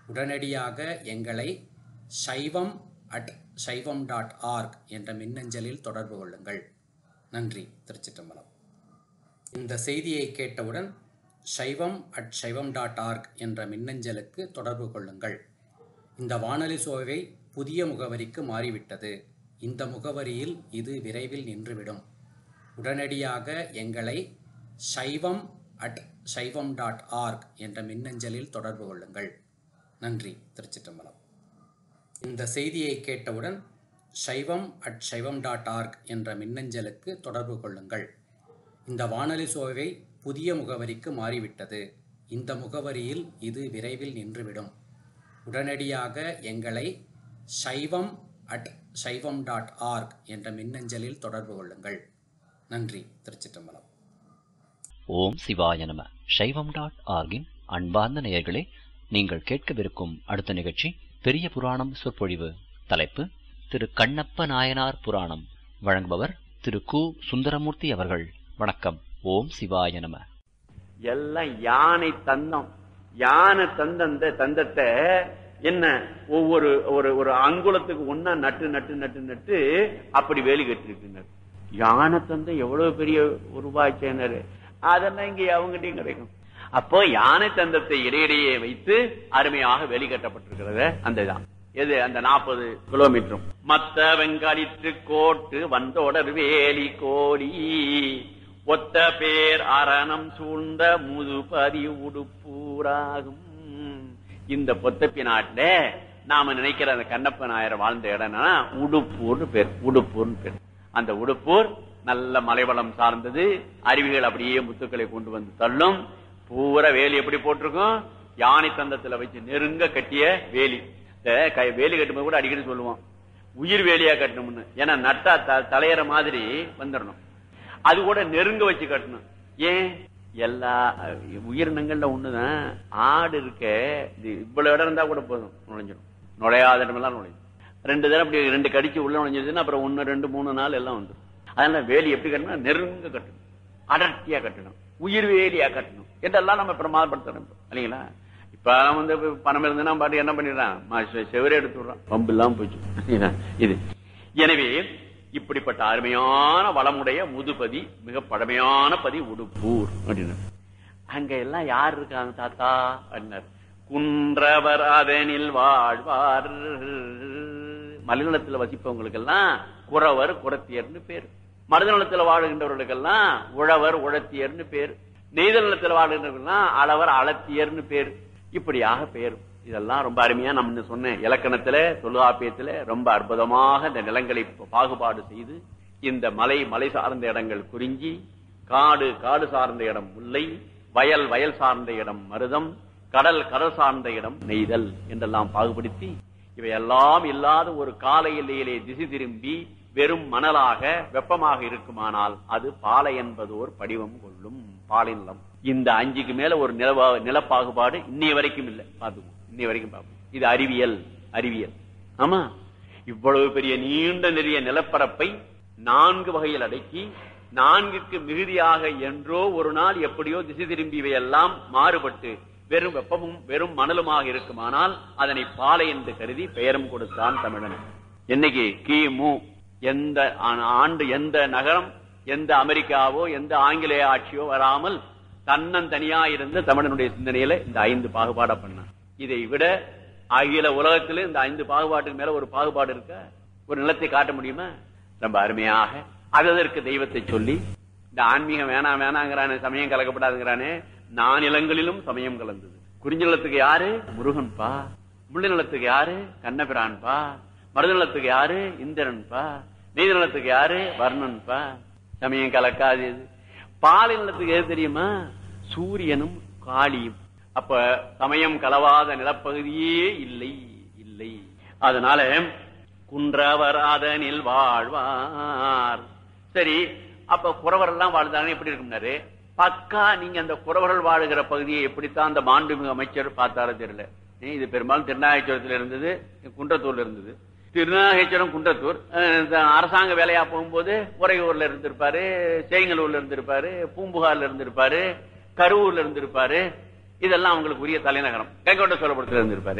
உடனடியாக எங்களை சைவம் அட் சைவம் டாட் ஆர்க் என்ற மின்னஞ்சலில் தொடர்பு கொள்ளுங்கள் நன்றி திருச்சிற்றம்பலம் இந்த செய்தியை கேட்டவுடன் சைவம் அட் சைவம் டாட் ஆர்க் என்ற மின்னஞ்சலுக்கு தொடர்பு கொள்ளுங்கள் இந்த வானொலி சோவை புதிய முகவரிக்கு மாறிவிட்டது இந்த முகவரியில் இது விரைவில் நின்றுவிடும் உடனடியாக எங்களை சைவம் அட் சைவம் டாட் ஆர்க் என்ற மின்னஞ்சலில் தொடர்பு கொள்ளுங்கள் நன்றி திருச்சிற்றம்பலம் இந்த செய்தியை கேட்டவுடன் சைவம் அட் சைவம் டாட் ஆர்க் என்ற மின்னஞ்சலுக்கு தொடர்பு கொள்ளுங்கள் இந்த வானொலி சோவை புதிய முகவரிக்கு மாறிவிட்டது இந்த முகவரியில் இது விரைவில் நின்றுவிடும் உடனடியாக எங்களை சைவம் அட் சைவம் டாட் ஆர்க் என்ற மின்னஞ்சலில் தொடர்பு கொள்ளுங்கள் நன்றி திருச்சிற்றம்பலம் ஓம் சிவாய நம சைவம் டாட் ஆர்கின் அன்பார்ந்த நேயர்களே நீங்கள் கேட்கவிருக்கும் அடுத்த நிகழ்ச்சி பெரிய புராணம் சொற்பொழிவு தலைப்பு திரு கண்ணப்ப நாயனார் புராணம் வழங்குபவர் திரு கு சுந்தரமூர்த்தி அவர்கள் வணக்கம் ஓம் சிவாய நம எல்லாம் யானை தந்தம் யானை தந்தந்த தந்தத்தை என்ன ஒவ்வொரு ஒரு ஒரு அங்குலத்துக்கு ஒன்னா நட்டு நட்டு நட்டு நட்டு அப்படி வேலி கட்டிருக்குனர் யானை தந்தம் எவ்வளவு பெரிய உருவாச்சேனர் அதெல்லாம் இங்க அவங்ககிட்டயும் கிடைக்கும் அப்போ யானை தந்தத்தை இடையிடையே வைத்து அருமையாக வேலி கட்டப்பட்டிருக்கிறது அந்த இதான் எது அந்த நாற்பது கிலோமீட்டரும் மத்த வெங்காலிற்று கோட்டு வந்தோடர் வேலி கோடி ஒத்த பேர் அரணம் சூழ்ந்த முதுபதி உடுப்பூராகும் இந்த பொத்தப்பி நாட்டுல நாம நினைக்கிற அந்த கண்ணப்ப நாயர் வாழ்ந்த இடம்னா உடுப்பூர்னு பேர் உடுப்பூர்னு பேர் அந்த உடுப்பூர் நல்ல மலைவளம் சார்ந்தது அருவிகள் அப்படியே முத்துக்களை கொண்டு வந்து தள்ளும் பூரா வேலி எப்படி போட்டிருக்கும் யானை தந்தத்துல வச்சு நெருங்க கட்டிய வேலி இந்த கை- வேலி கட்டும்போது கூட அடிக்கடி சொல்லுவோம் உயிர் வேலியா கட்டணும்னு ஏன்னா நட்டா த- தலையற மாதிரி வந்துடணும் அது கூட நெருங்க வச்சு கட்டணும் ஏன் எல்லா அஹ், உயிரினங்கள்ல ஒண்ணுதான் ஆடு இருக்க இது இவ்வளவு இடம் இருந்தா கூட போதும் நுழைஞ்சிடும் நுழையாத இடமெல்லாம் நுழையும் ரெண்டு தடவை அப்படி ரெண்டு கடிச்சு உள்ள நுழைஞ்சிருச்சுன்னா அப்புறம் ஒன்னு ரெண்டு மூணு நாள் எல்லாம் வந்துடும் அதனால வேலி எப்படி கட்டணும் நெருங்க கட்டணும் அடர்த்தியா கட்டணும் உயிர் வேலியா கட்டணும் இதெல்லாம் நம்ம பிரமாதப்படுத்தணும் இப்ப. இல்லைங்களா இப்ப அவன் வந்து இப்ப பணம் இருந்ததுன்னா பாட்டு என்ன பண்ணிடுறான் ம- செ- செவரே எடுத்து விடுறான் பம்பு இல்லாம போச்சு சரிங்களா? இது எனவே இப்படிப்பட்ட அருமையான வளமுடைய முதுபதி மிக பழமையான பதி உடுப்பூர் அப்படின்னு அங்க எல்லாம் யார் இருக்காங்க தாத்தா அப்படின்னார் குன்றவர் அதனில் வாழ்வார் மலைநலத்தில் வசிப்பவங்களுக்கு எல்லாம் குறவர் குரத்தியர்னு பேர் மருதநலத்தில் வாழுகின்றவர்களுக்கெல்லாம் உழவர் உழத்தியர்னு பேர் நெய்தல் நிலத்தில் வாழுகின்றவர்கள்லாம் அளவர் அளத்தியர்னு பேர் இப்படியாக பேர் இதெல்லாம் ரொம்ப அருமையா நம்ம சொன்ன இலக்கணத்துல தொல்காப்பியத்துல ரொம்ப அற்புதமாக இந்த நிலங்களை பாகுபாடு செய்து இந்த மலை மலை சார்ந்த இடங்கள் குறிஞ்சி காடு காடு சார்ந்த இடம் முல்லை வயல் வயல் சார்ந்த இடம் மருதம் கடல் கடல் சார்ந்த இடம் நெய்தல் என்றெல்லாம் பாகுபடுத்தி இவையெல்லாம் இல்லாத ஒரு கால எல்லையிலே திசை திரும்பி வெறும் மணலாக வெப்பமாக இருக்குமானால் அது பாலை என்பதோர் படிவம் கொள்ளும் பாலை நிலம் இந்த அஞ்சுக்கு மேல ஒரு நில நிலப்பாகுபாடு இன்னைய வரைக்கும் இல்லை பாத்துக்கோ இன்னைய வரைக்கும் பார்ப்போம் இது அறிவியல் அறிவியல் ஆமா இவ்வளவு பெரிய நீண்ட நெறிய நிலப்பரப்பை நான்கு வகையில் அடக்கி நான்குக்கு மிகுதியாக என்றோ ஒரு நாள் எப்படியோ திசை திரும்பி இவையெல்லாம் மாறுபட்டு வெறும் வெப்பமும் வெறும் மணலுமாக இருக்குமானால் அதனை பாலை என்று கருதி பெயரும் கொடுத்தான் தமிழன் என்னைக்கு கிமு எந்த ஆ- ஆண்டு எந்த நகரம் எந்த அமெரிக்காவோ எந்த ஆங்கிலேய ஆட்சியோ வராமல் தன்னந்தனியா இருந்த தமிழனுடைய சிந்தனையில இந்த ஐந்து பாகுபாட பண்ணான் இதை விட அகில உலகத்திலே இந்த ஐந்து பாகுபாட்டுக்கு மேல ஒரு பாகுபாடு இருக்க ஒரு நிலத்தை காட்ட முடியுமா ரொம்ப அருமையாக அதற்கு தெய்வத்தை சொல்லி இந்த ஆன்மீகம் வேணாம் வேணாங்கிறானே சமயம் கலக்கப்படாதுங்கிறானே நானிலங்களிலும் சமயம் கலந்தது குறிஞ்சி நிலத்துக்கு யாரு முருகன்பா முள்ளி நிலத்துக்கு யாரு கண்ணபிரான்பா மருத நிலத்துக்கு யாரு இந்திரன்பா நீதி நிலத்துக்கு யாரு வர்ணன்பா சமயம் கலக்காது இது பாலை நிலத்துக்கு எது தெரியுமா சூரியனும் காளியும் அப்ப சமயம் கலவாத நிலப்பகுதியே இல்லை இல்லை அதனால குன்றவர் அதனில் வாழ்வார் சரி அப்ப குறவர் எல்லாம் வாழ்ந்தாங்க எப்படி இருக்கும்னாரு பக்கா நீங்க அந்த குறவர்கள் வாழுகிற பகுதியை எப்படித்தான் அந்த மாண்புமிகு அமைச்சர் பார்த்தாரோ தெரியல ஏன் இது பெரும்பாலும் திருநாகேஸ்வரத்துல இருந்தது குன்றத்தூர்ல இருந்தது திருநாகேஸ்வரம் குன்றத்தூர் அஹ், இந்த அரசாங்க வேலையா போகும்போது உறையூர்ல இருந்திருப்பாரு சேங்கலூர்ல இருந்திருப்பாரு பூம்புகார்ல இருந்திருப்பாரு கரூர்ல இருந்திருப்பாரு இதெல்லாம் அவங்களுக்கு உரிய தலைநகரம் கைகோட்ட சோழபுரத்துல இருந்திருப்பாரு